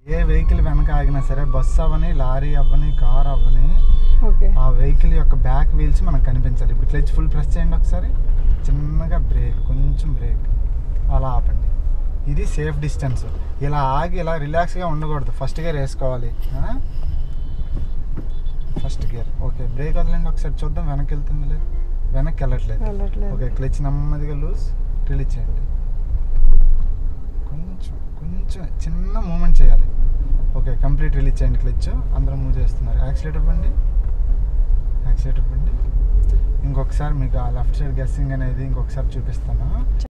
ఏ vehicle వెనక ఆగినా సరే bus అవ్వని లారీ అవ్వని కార్ అవ్వని ఓకే ఆ వెహికల్ యొక్క బ్యాక్ వీల్స్ మనకు కనిపించాలి ఇప్పుడు క్లచ్ ఫుల్ ప్రెస్ చేయండి ఒకసారి చిన్నగా బ్రేక్ కొంచెం బ్రేక్ అలా ఆపండి ఇది సేఫ్ డిస్టెన్స్ ఇలా ఆగి ఇలా రిలాక్స్గా ఉండకూడదు ఫస్ట్ గేర్ వేసుకోవాలి ఫస్ట్ గేర్ ఓకే బ్రేక్ వదలండి ఒకసారి చూద్దాం వెనక్కి వెళ్తుంది లేదు వెనక్కి వెళ్ళట్లేదు వెళ్ళట్లేదు. ఓకే క్లచ్ నెమ్మదిగా లూజ్ రిలీజ్ చేయండి కొంచెం కొంచెం చిన్న మూమెంట్ చేయాలి ఓకే కంప్లీట్ రిలీజ్ చేయండి క్లచ్ అందరం మూవ్ చేస్తున్నారు యాక్సిలేట్ ఇవ్వండి యాక్సిలేట్ ఇవ్వండి ఇంకొకసారి మీకు ఆ లెఫ్ట్ సైడ్ గెస్సింగ్ అనేది ఇంకొకసారి చూపిస్తాను